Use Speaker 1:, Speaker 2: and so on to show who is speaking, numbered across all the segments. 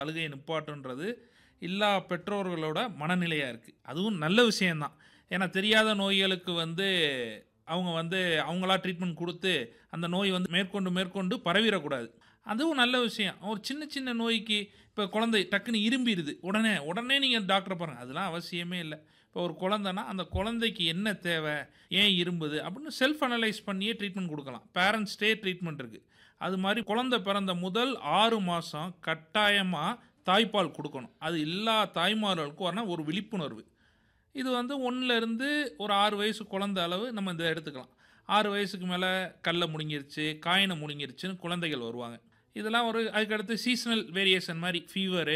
Speaker 1: அழுகையை நிப்பாட்டுன்றது எல்லா பெற்றோர்களோட மனநிலையாக இருக்குது அதுவும் நல்ல விஷயம்தான் ஏன்னா தெரியாத நோய்களுக்கு வந்து அவங்க வந்து அவங்களா ட்ரீட்மெண்ட் கொடுத்து அந்த நோய் வந்து மேற்கொண்டு மேற்கொண்டு பரவிடக்கூடாது அதுவும் நல்ல விஷயம் ஒரு சின்ன சின்ன நோய்க்கு இப்போ குழந்தை டக்குன்னு இரும்பிடுது உடனே உடனே நீங்கள் டாக்டரை பாருங்கள் அதெல்லாம் அவசியமே இல்லை இப்போ ஒரு குழந்தைனா அந்த குழந்தைக்கு என்ன தேவை ஏன் இரும்புது அப்படின்னு செல்ஃப் அனலைஸ் பண்ணியே ட்ரீட்மெண்ட் கொடுக்கலாம் பேரண்ட்ஸ்டே ட்ரீட்மெண்ட் இருக்குது அது மாதிரி குழந்தை பிறந்த முதல் ஆறு மாதம் கட்டாயமாக தாய்ப்பால் கொடுக்கணும் அது எல்லா தாய்மார்களுக்கும் வரணும் ஒரு விழிப்புணர்வு இது வந்து ஒன்றுலேருந்து ஒரு ஆறு வயசு குழந்தை அளவு நம்ம இதை எடுத்துக்கலாம் ஆறு வயசுக்கு மேலே கல்லை முழுங்கிருச்சு காயினை முழுங்கிருச்சுன்னு குழந்தைகள் வருவாங்க இதெல்லாம் ஒரு அதுக்கடுத்து சீசனல் வேரியேஷன் மாதிரி ஃபீவரு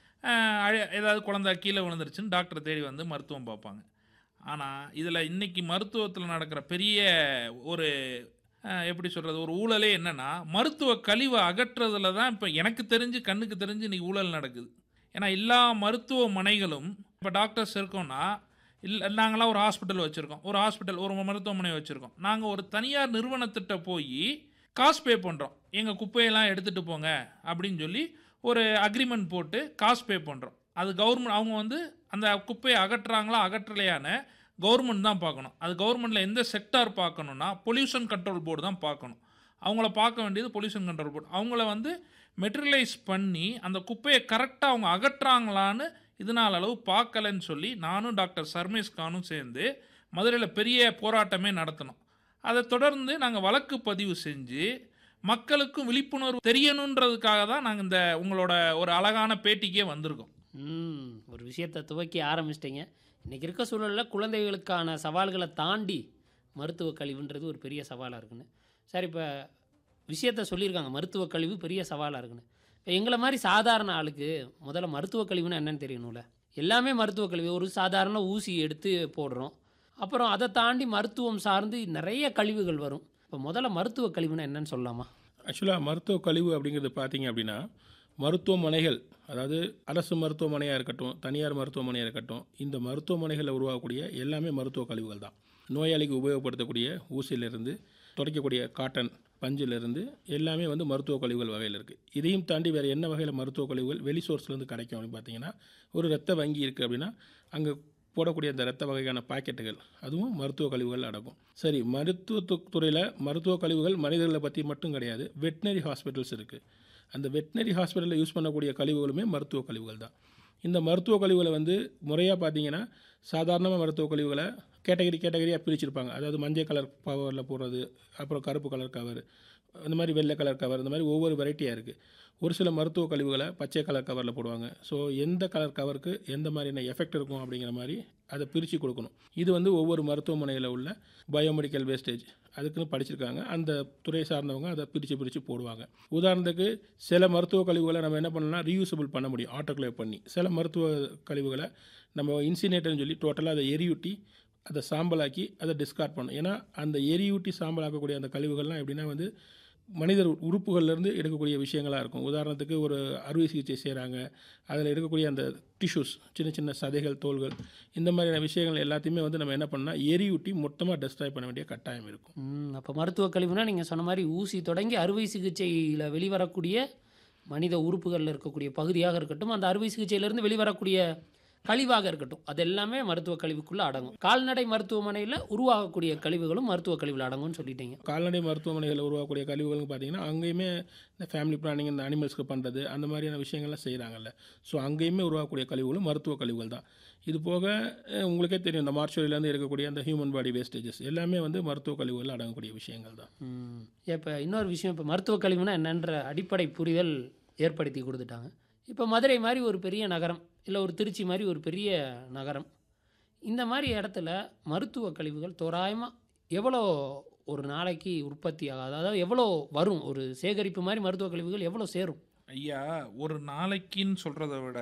Speaker 1: ஏதாவது குழந்தை கீழே விழுந்துருச்சுன்னு டாக்டர் தேடி வந்து மருத்துவம் பார்ப்பாங்க ஆனால் இதில் இன்னைக்கு மருத்துவத்தில் நடக்கிற பெரிய ஒரு அஹ், எப்படி சொல்கிறது ஒரு ஊழலே என்னென்னா மருத்துவ கழிவை அகற்றுறதுல தான் இப்போ எனக்கு தெரிஞ்சு கண்ணுக்கு தெரிஞ்சு இன்னைக்கு ஊழல் நடக்குது ஏன்னா எல்லா மருத்துவமனைகளும் இப்போ டாக்டர்ஸ் இருக்கோம்னா இல்லை நாங்களாம் ஒரு ஹாஸ்பிட்டல் வச்சுருக்கோம் ஒரு ஹாஸ்பிட்டல் ஒரு மருத்துவமனை வச்சுருக்கோம் நாங்கள் ஒரு தனியார் நிறுவனத்திட்ட போய் காசு பே பண்ணுறோம் எங்கள் குப்பையெல்லாம் எடுத்துகிட்டு போங்க அப்படின்னு சொல்லி ஒரு அக்ரிமெண்ட் போட்டு காசு பே பண்ணுறோம் அது கவர்மெண்ட் அவங்க வந்து அந்த குப்பையை அகற்றுறாங்களா அகற்றலையான்னு கவர்மெண்ட் தான் பார்க்கணும் அது கவர்மெண்ட்டில் எந்த செக்டார் பார்க்கணுன்னா பொல்யூஷன் கண்ட்ரோல் போர்டு தான் பார்க்கணும் அவங்கள பார்க்க வேண்டியது பொல்யூஷன் கண்ட்ரோல் போர்டு அவங்கள வந்து மெட்டீரியலைஸ் பண்ணி அந்த குப்பையை கரெக்டாக அவங்க அகற்றாங்களான்னு இதனால் அளவு பார்க்கலன்னு சொல்லி நானும் டாக்டர் சர்மேஷ் கானும் சேர்ந்து மதுரையில் பெரிய போராட்டமே நடத்தினோம் அதை தொடர்ந்து நாங்கள் வழக்கு பதிவு செஞ்சு மக்களுக்கும் விழிப்புணர்வு தெரியணுன்றதுக்காக தான் நாங்கள் இந்த உங்களோட ஒரு அழகான பேட்டிக்கே வந்திருக்கோம்
Speaker 2: ம் ஒரு விஷயத்தை துவக்கி ஆரம்பிச்சிட்டிங்க இன்றைக்கி இருக்க சூழலில் குழந்தைகளுக்கான சவால்களை தாண்டி மருத்துவ கழிவுன்றது ஒரு பெரிய சவாலாக இருக்குன்னு சார் இப்போ விஷயத்த சொல்லியிருக்காங்க மருத்துவ கழிவு பெரிய சவாலாக இருக்குன்னு இப்போ எங்களை மாதிரி சாதாரண ஆளுக்கு முதல்ல மருத்துவ கழிவுன்னா என்னன்னு தெரியணும்ல எல்லாமே மருத்துவ கழிவு ஒரு சாதாரண ஊசி எடுத்து போடுறோம் அப்புறம் அதை தாண்டி மருத்துவம் சார்ந்து நிறைய கழிவுகள் வரும் இப்போ முதல்ல மருத்துவ கழிவுன்னா என்னன்னு சொல்லலாமா
Speaker 3: ஆக்சுவலாக மருத்துவ கழிவு அப்படிங்கிறது பார்த்தீங்க அப்படின்னா மருத்துவமனைகள் அதாவது அரசு மருத்துவமனையாக இருக்கட்டும் தனியார் மருத்துவமனையாக இருக்கட்டும் இந்த மருத்துவமனைகளில் உருவாகக்கூடிய எல்லாமே மருத்துவ கழிவுகள் தான் நோயாளிக்கு உபயோகப்படுத்தக்கூடிய ஊசியிலிருந்து துடைக்கக்கூடிய காட்டன் பஞ்சிலிருந்து எல்லாமே வந்து மருத்துவ கழிவுகள் வகையில் இருக்குது இதையும் தாண்டி வேறு என்ன வகையில் மருத்துவ கழிவுகள் வெளி sourceலேருந்து கிடைக்கும் அப்படின்னு பார்த்தீங்கன்னா ஒரு ரத்த வங்கி இருக்குது அப்படின்னா அங்கே போடக்கூடிய அந்த ரத்த வகையான பாக்கெட்டுகள் அதுவும் மருத்துவ கழிவுகள் அடங்கும் சரி மருத்துவ துறையில் மருத்துவ கழிவுகள் மனிதர்களை பற்றி மட்டும் கிடையாது வெட்டினரி ஹாஸ்பிட்டல்ஸ் இருக்குது அந்த வெட்டினரி ஹாஸ்பிட்டலில் யூஸ் பண்ணக்கூடிய கழிவுகளுமே மருத்துவ கழிவுகள் தான் இந்த மருத்துவ கழிவுகளை வந்து முறையாக பார்த்தீங்கன்னா சாதாரணமாக மருத்துவ கழிவுகளை கேட்டகரி கேட்டகரியாக பிரிச்சிருப்பாங்க அதாவது மஞ்சள் கலர் கவரில் போடுறது அப்புறம் கருப்பு கலர் கவர் இந்த மாதிரி வெள்ளை கலர் கவர் இந்த மாதிரி ஒவ்வொரு வெரைட்டியாக இருக்குது ஒரு சில மருத்துவ கழிவுகளை பச்சை கலர் கவரில் போடுவாங்க ஸோ எந்த கலர் கவருக்கு எந்த மாதிரியான எஃபெக்ட் இருக்கும் அப்படிங்கிற மாதிரி அதை பிரித்து கொடுக்கணும் இது வந்து ஒவ்வொரு மருத்துவமனையில் உள்ள பயோமெடிக்கல் வேஸ்டேஜ் அதுக்குன்னு படிச்சிருக்காங்க அந்த துறை சார்ந்தவங்க அதை பிரித்து பிரித்து போடுவாங்க உதாரணத்துக்கு சில மருத்துவ கழிவுகளை நம்ம என்ன பண்ணலாம் ரீயூசபிள் பண்ண முடியும் ஆட்டோக்ளேவ் பண்ணி சில மருத்துவ கழிவுகளை நம்ம இன்சினேட்டர்னு சொல்லி டோட்டலாக அதை எரியூட்டி அதை சாம்பலாக்கி அதை டிஸ்கார்ட் பண்ணணும் ஏன்னா அந்த எரியூட்டி சாம்பலாக்கக்கூடிய அந்த கழிவுகள்லாம் எப்படின்னா வந்து மனிதர் உறுப்புகள்லேருந்து எடுக்கக்கூடிய விஷயங்களாக இருக்கும் உதாரணத்துக்கு ஒரு அறுவை சிகிச்சை செய்கிறாங்க அதில் இருக்கக்கூடிய அந்த டிஷ்யூஸ் சின்ன சின்ன சதைகள் தோள்கள் இந்த மாதிரியான விஷயங்கள் எல்லாத்தையுமே வந்து நம்ம என்ன பண்ணால் எரியூட்டி மொத்தமாக டெஸ்ட்ராய் பண்ண வேண்டிய கட்டாயம் இருக்கும்
Speaker 2: ம், அப்போ மருத்துவ கழிவுனா நீங்கள் சொன்ன மாதிரி ஊசி தொடங்கி அறுவை சிகிச்சையில் வெளிவரக்கூடிய மனித உறுப்புகளில் இருக்கக்கூடிய பகுதியாக இருக்கட்டும் அந்த அறுவை சிகிச்சையிலேருந்து வெளிவரக்கூடிய கழிவாக இருக்கட்டும் அது எல்லாமே மருத்துவ கழிவுக்குள்ளே அடங்கும் கால்நடை மருத்துவமனையில் உருவாகக்கூடிய கழிவுகளும் மருத்துவ கழிவில் அடங்கும்னு சொல்லிட்டீங்க
Speaker 3: கால்நடை மருத்துவமனைகளில் உருவாக்கக்கூடிய கழிவுகள்னு பார்த்தீங்கன்னா அங்கேயுமே இந்த ஃபேமிலி பிளானிங் இந்த அனிமல்ஸ்க்கு பண்ணுறது அந்த மாதிரியான விஷயங்கள்லாம் செய்கிறாங்கல்ல ஸோ அங்கேயுமே உருவாக்கக்கூடிய கழிவுகளும் மருத்துவ கழிவுகள் தான் இது போக அஹ், உங்களுக்கே தெரியும் இந்த மார்ச்சுவரியிலேருந்து இருக்கக்கூடிய அந்த ஹியூமன் பாடி வேஸ்டேஜஸ் எல்லாமே வந்து மருத்துவ கழிவுகள் அடங்கக்கூடிய விஷயங்கள் தான்
Speaker 2: இப்போ இன்னொரு விஷயம் இப்போ மருத்துவ கழிவுனா என்னன்ற அடிப்படை புரிதல் ஏற்படுத்தி கொடுத்துட்டாங்க இப்போ மதுரை மாதிரி ஒரு பெரிய நகரம் இல்லை ஒரு திருச்சி மாதிரி ஒரு பெரிய நகரம் இந்த மாதிரி இடத்துல மருத்துவ கழிவுகள் தோராயமாக எவ்வளோ ஒரு நாளைக்கு உற்பத்தி ஆகாது அதாவது எவ்வளோ வரும் ஒரு சேகரிப்பு மாதிரி மருத்துவ கழிவுகள் எவ்வளோ சேரும்
Speaker 1: ஐயா ஒரு நாளைக்குன்னு சொல்கிறத விட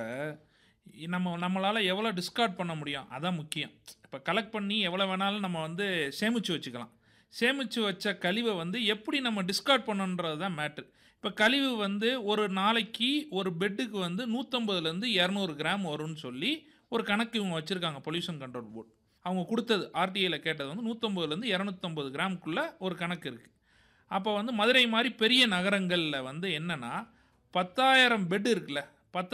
Speaker 1: நம்ம நம்மளால் எவ்வளோ டிஸ்கார்ட் பண்ண முடியும் அதான் முக்கியம் இப்போ கலெக்ட் பண்ணி எவ்வளோ வேணாலும் நம்ம வந்து சேமித்து வச்சுக்கலாம் சேமித்து வச்ச கழிவை வந்து எப்படி நம்ம டிஸ்கார்ட் பண்ணணுன்றது தான் மேட்ரு இப்போ கழிவு வந்து ஒரு நாளைக்கு ஒரு பெட்டுக்கு வந்து நூற்றம்பதுலேருந்து இரநூறு கிராம் வரும்னு சொல்லி ஒரு கணக்கு இவங்க வச்சுருக்காங்க பொல்யூஷன் கண்ட்ரோல் போர்டு அவங்க கொடுத்தது ஆர்டிஐயில் கேட்டது வந்து நூற்றம்பதுலேருந்து இரநூத்தம்பது கிராமுக்குள்ளே ஒரு கணக்கு இருக்குது அப்போ வந்து மதுரை மாதிரி பெரிய நகரங்களில் வந்து என்னென்னா பத்தாயிரம் பெட் இருக்குல்ல